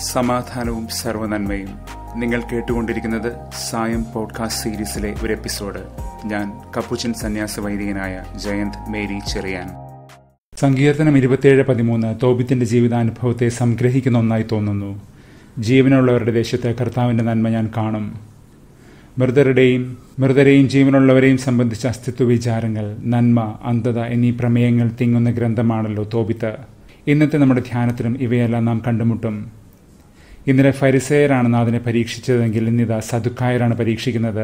സമാധാനവും സർവനന്മയും നിങ്ങൾ കേട്ടുകൊണ്ടിരിക്കുന്നത് സായം പോഡ്കാസ്റ്റ് സീരീസിലെ ഒരു എപ്പിസോഡ് ഞാൻ കപ്പുച്ചൻ സന്യാസ വൈദികനായ ജയന്ത് മേരി ചെറിയാൻ സങ്കീർത്തനം ഇരുപത്തിയേഴ് പതിമൂന്ന് തോബിത്തിന്റെ ജീവിതാനുഭവത്തെ സംഗ്രഹിക്കുന്ന ഒന്നായി തോന്നുന്നു ജീവനുള്ളവരുടെ ദേശത്ത് കർത്താവിന്റെ നന്മ ഞാൻ കാണും മൃതരുടെയും മൃതരെയും ജീവനുള്ളവരെയും സംബന്ധിച്ച അസ്തിത്വ വിചാരങ്ങൾ നന്മ അന്ധത എന്നീ പ്രമേയങ്ങൾ തിങ്ങുന്ന ഗ്രന്ഥമാണല്ലോ തോബിത്ത് ഇന്നത്തെ നമ്മുടെ ധ്യാനത്തിലും ഇവയെല്ലാം നാം കണ്ടുമുട്ടും ഇന്നലെ ഫരിസേയരാണ് നാഥനെ പരീക്ഷിച്ചതെങ്കിൽ ഇന്നിതാ സതുക്കായരാണ് പരീക്ഷിക്കുന്നത്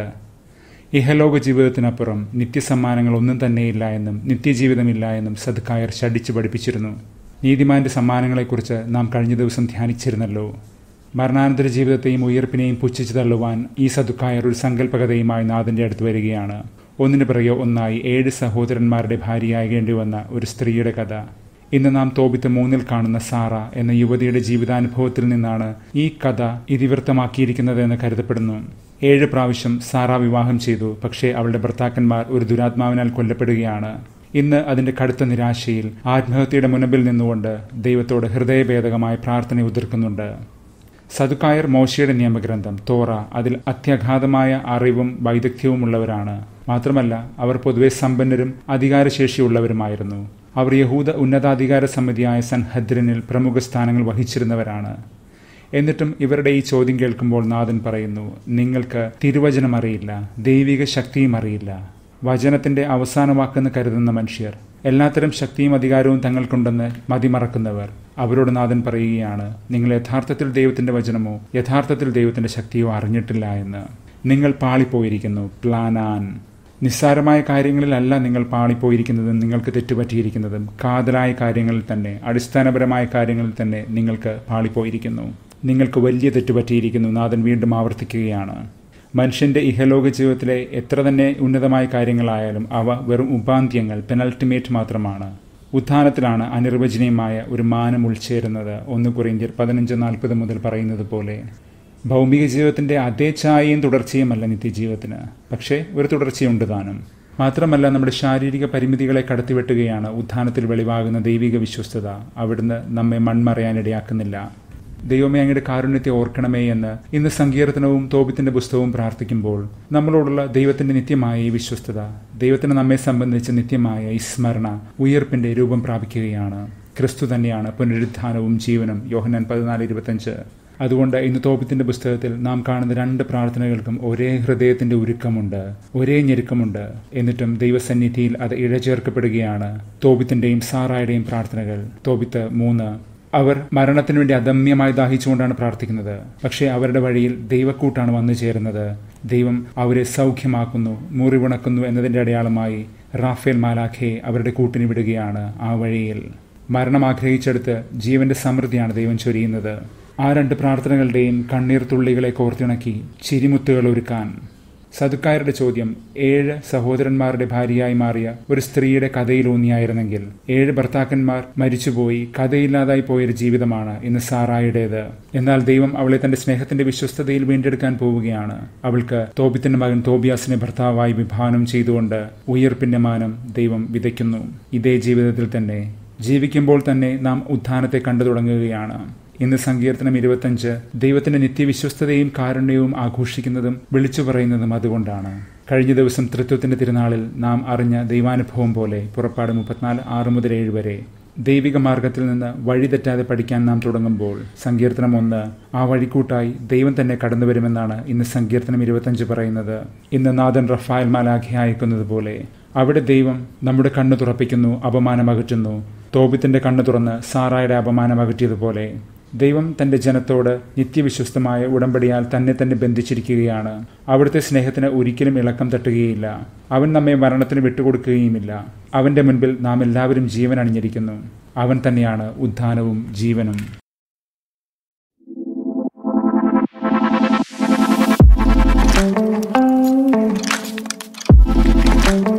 ഇഹലോക ജീവിതത്തിനപ്പുറം നിത്യസമ്മാനങ്ങൾ ഒന്നും തന്നെയില്ല എന്നും നിത്യജീവിതമില്ല എന്നും സതുക്കായർ ശടിച്ചു പഠിപ്പിച്ചിരുന്നു നീതിമാന്റെ സമ്മാനങ്ങളെക്കുറിച്ച് നാം കഴിഞ്ഞ ദിവസം ധ്യാനിച്ചിരുന്നല്ലോ മരണാനന്തര ജീവിതത്തെയും ഉയർപ്പിനെയും പുച്ഛിച്ചു തള്ളുവാൻ ഈ സതുക്കായർ ഒരു സങ്കല്പകഥയുമായി നാഥന്റെ അടുത്ത് വരികയാണ് ഒന്നിനു പിറകെ ഒന്നായി ഏഴ് സഹോദരന്മാരുടെ ഭാര്യയാകേണ്ടി വന്ന ഒരു സ്ത്രീയുടെ കഥ ഇന്ന് നാം തോപിത്ത് മൂന്നിൽ കാണുന്ന സാറ എന്ന യുവതിയുടെ ജീവിതാനുഭവത്തിൽ നിന്നാണ് ഈ കഥ ഇതിവൃത്തമാക്കിയിരിക്കുന്നത് എന്ന് കരുതപ്പെടുന്നു ഏഴ് പ്രാവശ്യം സാറ വിവാഹം ചെയ്തു പക്ഷേ അവളുടെ ഭർത്താക്കന്മാർ ഒരു ദുരാത്മാവിനാൽ കൊല്ലപ്പെടുകയാണ് ഇന്ന് അതിന്റെ കടുത്ത നിരാശയിൽ ആത്മഹത്യയുടെ മുനമ്പിൽ നിന്നുകൊണ്ട് ദൈവത്തോട് ഹൃദയഭേദകമായ പ്രാർത്ഥന ഉതിർക്കുന്നുണ്ട് സതുക്കായർ മോശയുടെ നിയമഗ്രന്ഥം തോറ അതിൽ അത്യഘാതമായ അറിവും വൈദഗ്ധ്യവുമുള്ളവരാണ് മാത്രമല്ല അവർ പൊതുവെ സമ്പന്നരും അധികാരശേഷിയുള്ളവരുമായിരുന്നു അവർ യഹൂദ ഉന്നതാധികാര സമിതിയായ സൻഹദ്രനിൽ പ്രമുഖ സ്ഥാനങ്ങൾ വഹിച്ചിരുന്നവരാണ് എന്നിട്ടും ഇവരുടെ ഈ ചോദ്യം കേൾക്കുമ്പോൾ നാഥൻ പറയുന്നു നിങ്ങൾക്ക് തിരുവചനം അറിയില്ല ദൈവിക ശക്തിയും അറിയില്ല വചനത്തിന്റെ അവസാന വാക്കെന്ന് കരുതുന്ന മനുഷ്യർ എല്ലാത്തരം ശക്തിയും അധികാരവും തങ്ങൾക്കുണ്ടെന്ന് മതിമറക്കുന്നവർ അവരോട് നാഥൻ പറയുകയാണ് നിങ്ങൾ യഥാർത്ഥത്തിൽ ദൈവത്തിന്റെ വചനമോ യഥാർത്ഥത്തിൽ ദൈവത്തിന്റെ ശക്തിയോ അറിഞ്ഞിട്ടില്ല എന്ന് നിങ്ങൾ പാളിപ്പോയിരിക്കുന്നു പ്ലാനാൻ നിസ്സാരമായ കാര്യങ്ങളിലല്ല നിങ്ങൾ പാളിപ്പോയിരിക്കുന്നതും നിങ്ങൾക്ക് തെറ്റുപറ്റിയിരിക്കുന്നതും കാതലായ കാര്യങ്ങളിൽ തന്നെ അടിസ്ഥാനപരമായ കാര്യങ്ങളിൽ തന്നെ നിങ്ങൾക്ക് പാളിപ്പോയിരിക്കുന്നു നിങ്ങൾക്ക് വലിയ തെറ്റുപറ്റിയിരിക്കുന്നു നാഥൻ വീണ്ടും ആവർത്തിക്കുകയാണ് മനുഷ്യന്റെ ഇഹലോക ജീവിതത്തിലെ എത്ര തന്നെ ഉന്നതമായ കാര്യങ്ങളായാലും അവ വെറും ഉപാന്ത്യങ്ങൾ പെനൽട്ടിമേറ്റ് മാത്രമാണ് ഉത്ഥാനത്തിലാണ് അനിർവചനീയമായ ഒരു മാനം ഉൾച്ചേരുന്നത് ഒന്ന് കുറിന്ത്യർ പതിനഞ്ച് നാൽപ്പത് മുതൽ പറയുന്നത് പോലെ ഭൗമിക ജീവിതത്തിന്റെ അതേ ഛായയും തുടർച്ചയുമല്ല നിത്യജീവിതത്തിന് പക്ഷേ ഒരു തുടർച്ചയുണ്ട് താനും മാത്രമല്ല നമ്മുടെ ശാരീരിക പരിമിതികളെ കടത്തിവെട്ടുകയാണ് ഉത്ഥാനത്തിൽ വെളിവാകുന്ന ദൈവിക വിശ്വസ്തത അവിടുന്ന് നമ്മെ മൺമറയാനിടയാക്കുന്നില്ല ദൈവമേ അങ്ങയുടെ കാരുണ്യത്തെ ഓർക്കണമേ എന്ന് ഇന്ന് സങ്കീർത്തനവും തോപിത്തിന്റെ പുസ്തകവും പ്രാർത്ഥിക്കുമ്പോൾ നമ്മളോടുള്ള ദൈവത്തിന്റെ നിത്യമായ ഈ വിശ്വസ്തത ദൈവത്തിന് നമ്മെ സംബന്ധിച്ച് നിത്യമായ ഈ സ്മരണ ഉയർപ്പിന്റെ രൂപം പ്രാപിക്കുകയാണ് ക്രിസ്തു തന്നെയാണ് പുനരുദ്ധാനവും ജീവനും യോഹനാൻ പതിനാല് ഇരുപത്തഞ്ച് അതുകൊണ്ട് ഇന്ന് തോപത്തിന്റെ പുസ്തകത്തിൽ നാം കാണുന്ന രണ്ട് പ്രാർത്ഥനകൾക്കും ഒരേ ഹൃദയത്തിന്റെ ഉരുക്കമുണ്ട് ഒരേ ഞെരുക്കമുണ്ട് എന്നിട്ടും ദൈവസന്നിധിയിൽ അത് ഇഴചേർക്കപ്പെടുകയാണ് തോപിത്തിന്റെയും സാറായുടെയും പ്രാർത്ഥനകൾ തോപിത്ത് മൂന്ന് അവർ മരണത്തിനു വേണ്ടി അദമ്യമായി ദാഹിച്ചുകൊണ്ടാണ് പ്രാർത്ഥിക്കുന്നത് പക്ഷേ അവരുടെ വഴിയിൽ ദൈവക്കൂട്ടാണ് വന്നു ചേരുന്നത് ദൈവം അവരെ സൗഖ്യമാക്കുന്നു മുറിവുണക്കുന്നു എന്നതിന്റെ അടയാളമായി റാഫേൽ മാലാഖയെ അവരുടെ കൂട്ടിന് വിടുകയാണ് ആ വഴിയിൽ മരണം ആഗ്രഹിച്ചെടുത്ത് ജീവന്റെ സമൃദ്ധിയാണ് ദൈവം ചൊരിയുന്നത് ആ രണ്ട് പ്രാർത്ഥനകളുടെയും കണ്ണീർ തുള്ളികളെ കോർത്തിണക്കി ചിരിമുത്തുകൾ ഒരുക്കാൻ സതുക്കായരുടെ ചോദ്യം ഏഴ് സഹോദരന്മാരുടെ ഭാര്യയായി മാറിയ ഒരു സ്ത്രീയുടെ കഥയിലൂന്നിയായിരുന്നെങ്കിൽ ഏഴ് ഭർത്താക്കന്മാർ മരിച്ചുപോയി കഥയില്ലാതായി പോയൊരു ജീവിതമാണ് ഇന്ന് സാറായുടേത് എന്നാൽ ദൈവം അവളെ തന്റെ സ്നേഹത്തിന്റെ വിശ്വസ്തതയിൽ വീണ്ടെടുക്കാൻ പോവുകയാണ് അവൾക്ക് തോബിത്തിന്റെ മകൻ തോബിയാസിനെ ഭർത്താവായി വിഭാവനം ചെയ്തുകൊണ്ട് ഉയർപ്പിന്റെ മാനം ദൈവം വിതയ്ക്കുന്നു ഇതേ ജീവിതത്തിൽ തന്നെ ജീവിക്കുമ്പോൾ തന്നെ നാം ഉത്ഥാനത്തെ കണ്ടു തുടങ്ങുകയാണ് ഇന്ന് സങ്കീർത്തനം ഇരുപത്തഞ്ച് ദൈവത്തിന്റെ നിത്യവിശ്വസ്തതയും കാരുണ്യവും ആഘോഷിക്കുന്നതും വിളിച്ചു പറയുന്നതും അതുകൊണ്ടാണ് കഴിഞ്ഞ ദിവസം തൃത്വത്തിന്റെ തിരുനാളിൽ നാം അറിഞ്ഞ ദൈവാനുഭവം പോലെ പുറപ്പാട് മുപ്പത്തിനാല് ആറ് മുതൽ ഏഴ് വരെ ദൈവിക മാർഗത്തിൽ നിന്ന് വഴി തെറ്റാതെ പഠിക്കാൻ നാം തുടങ്ങുമ്പോൾ സങ്കീർത്തനം ഒന്ന് ആ വഴിക്കൂട്ടായി ദൈവം തന്നെ കടന്നു വരുമെന്നാണ് ഇന്ന് സങ്കീർത്തനം ഇരുപത്തഞ്ച് പറയുന്നത് ഇന്ന് നാഥൻ റഫായൽ മാലാഖി അയക്കുന്നത് പോലെ അവിടെ ദൈവം നമ്മുടെ കണ്ണു തുറപ്പിക്കുന്നു അപമാനം അകറ്റുന്നു തോപിത്തിന്റെ കണ്ണു തുറന്ന് സാറായുടെ അപമാനം അകറ്റിയതുപോലെ ദൈവം തന്റെ ജനത്തോട് നിത്യവിശ്വസ്തമായ ഉടമ്പടിയാൽ തന്നെ തന്നെ ബന്ധിച്ചിരിക്കുകയാണ് അവിടുത്തെ സ്നേഹത്തിന് ഒരിക്കലും ഇളക്കം തട്ടുകയില്ല അവൻ നമ്മെ മരണത്തിന് വിട്ടുകൊടുക്കുകയുമില്ല അവന്റെ മുൻപിൽ നാം എല്ലാവരും ജീവൻ അണിഞ്ഞിരിക്കുന്നു അവൻ തന്നെയാണ് ഉദ്ധാനവും ജീവനും thank you